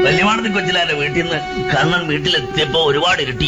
വല്യമാണത്തി കൊച്ചിലാന്റെ വീട്ടിൽ നിന്ന് കണ്ണൻ വീട്ടിലെത്തിയപ്പോ ഒരുപാട് ഇരുട്ടി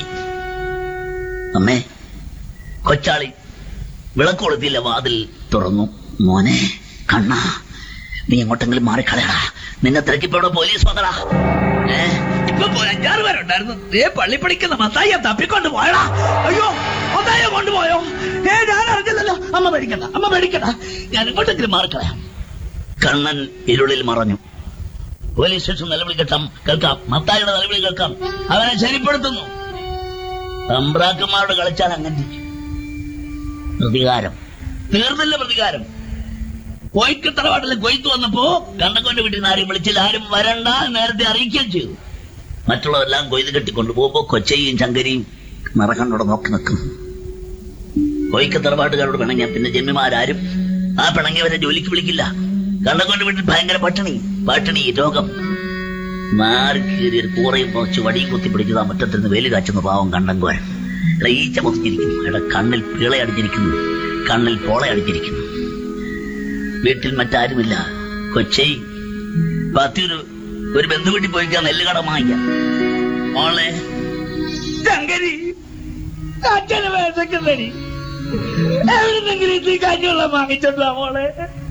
അമ്മേ കൊച്ചാളി വിളക്ക് കൊളുത്തിയില്ല വാതിൽ തുറന്നു മോനെ കണ്ണ നീ എങ്ങോട്ടെങ്കിലും മാറിക്കളയടാ നിന്നെ തിരക്കിപ്പോ ഇവിടെ പോലീസ് വന്നടാ ഏ ഇപ്പൊ പോയി അഞ്ചാറ് പേരുണ്ടായിരുന്നു ഏ പള്ളി പഠിക്കുന്ന മത്തായിയെ തപ്പിക്കൊണ്ട് പോയടാ അയ്യോ മത്തായിയെ കൊണ്ടുപോയോ ഏ ഞാൻ അറിഞ്ഞില്ലല്ലോ അമ്മ പേടിക്കണ്ട അമ്മ പേടിക്കണ്ട ഞാൻ ഇങ്ങോട്ടെങ്കിലും മാറിക്കളയാം കണ്ണൻ ഇരുളിൽ മറഞ്ഞു പോലീസ് സ്റ്റേഷൻ നിലവിളി കേൾക്കാം കേൾക്കാം മത്തായിയുടെ നിലവിളി കേൾക്കാം അവനെ ശരിപ്പെടുത്തുന്നു തമ്പ്രാക്കന്മാരോട് കളിച്ചാൽ അങ്ങനെ ഇരിക്കും. പ്രതികാരം തീർന്നില്ല പ്രതികാരം കോയിക്ക് തറവാട്ടിൽ കൊയ്ത്ത് വന്നപ്പോ കണ്ണക്കോന്റെ വീട്ടിൽ നിന്ന് ആരും വിളിച്ചില്ല ആരും വരണ്ട എന്ന് നേരത്തെ അറിയിക്കുകയും ചെയ്തു മറ്റുള്ളവരെല്ലാം കൊയ്ത് കെട്ടിക്കൊണ്ടു പോകുമ്പോ കൊച്ചയും ചങ്കരിയും നിറകണ്ണോടെ നോക്കി നിൽക്കുന്നു കോയിക്ക് തറവാട്ടുകാരോട് പിണങ്ങിയ പിന്നെ ജന്മിമാരാരും ആ പിണങ്ങിയവരെ ജോലിക്ക് വിളിക്കില്ല കണ്ണക്കോന്റെ വീട്ടിൽ ഭയങ്കര പട്ടിണി പട്ടിണി രോഗം മാറി കീറിയ ഒരു കൂറയും കുറച്ച് വടിയും കുത്തി പിടിച്ചതാ മുറ്റത്തിരുന്ന് വേലി കാച്ചുന്ന പാവം കണ്ടങ്കോൻ ഇവിടെ ഈച്ച മുത്തിരിക്കുന്നു ഇവിടെ കണ്ണിൽ പീളയടിച്ചിരിക്കുന്നു കണ്ണിൽ പോളയടിച്ചിരിക്കുന്നു വീട്ടിൽ മറ്റാരുമില്ല കൊച്ചൈ പത്തിയൊരു ഒരു ബന്ധു വീട്ടിൽ പോയിക്കാൻ നെല്ല് കട വാങ്ങിക്കാം മോളെ ചങ്കരി അച്ഛന് വേദക്കുള്ളടി എവിടുന്നെങ്കിലും ഇത് കഞ്ഞുള്ള വാങ്ങിച്ചോണ്ടാ മോളെ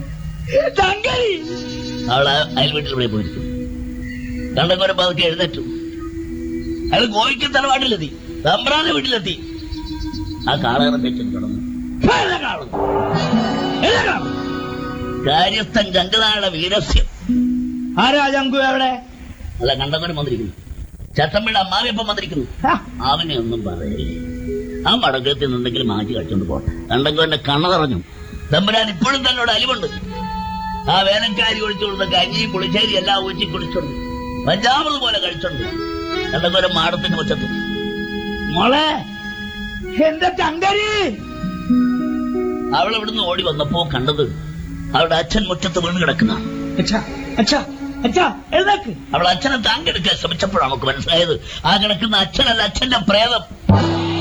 ചങ്കരി അവള് അയൽ വീട്ടിൽ ഇവിടെ പോയിരിക്കും കണ്ടക്കോരെ പതുക്കെ എഴുന്നേറ്റു അയാൾ കോഴിക്ക് തറവാട്ടിലെത്തി തമ്പ്രാന്റെ വീട്ടിലെത്തി ആ കാളകറം വെച്ചു കിടന്നു എല്ലാം കാണുന്നു എല്ലാം കാണുന്നു കാര്യസ്ഥൻ ചങ്കനായുടെ വീരസ്യം ആരാ ചങ്കു എവിടെ അല്ല കണ്ടക്കോരം വന്നിരിക്കുന്നു ചട്ടമ്പിയുടെ അമ്മാവിയപ്പം വന്നിരിക്കുന്നു ആ, അവനെ ഒന്നും പറയില്ലേ ആ മടക്കത്തിൽ നിന്നെങ്കിലും മാറ്റി കഴിച്ചോണ്ട് പോട്ടെ കണ്ടങ്കോന്റെ കണ്ണ നിറഞ്ഞു തമ്പുരാൻ ഇപ്പോഴും തന്നോട് അലിവുണ്ട് ആ വേനൽക്കാരി ഒഴിച്ചു കൊടുത്ത കഞ്ഞിയും പുളിശ്ശേരി എല്ലാം ഊറ്റി കുടിച്ചോണ്ട് പഞ്ചാമത് പോലെ കഴിച്ചോണ്ട് കണ്ടങ്കോരം മാടത്തിന്റെ മുറ്റത്ത് മോളെ എന്റെ ചങ്കരി അവൾ ഇവിടുന്ന് ഓടി വന്നപ്പോ കണ്ടത് അവളുടെ അച്ഛൻ മുറ്റത്ത് വീണ് കിടക്കുന്ന അച്ഛാ അച്ഛാ അച്ഛാ എഴുന്നേക്ക് അവൾ അച്ഛനെ താങ്കെടുക്കാൻ ശ്രമിച്ചപ്പോഴാണ് നമുക്ക് മനസ്സിലായത് ആ കിടക്കുന്ന അച്ഛനല്ല അച്ഛന്റെ പ്രേതം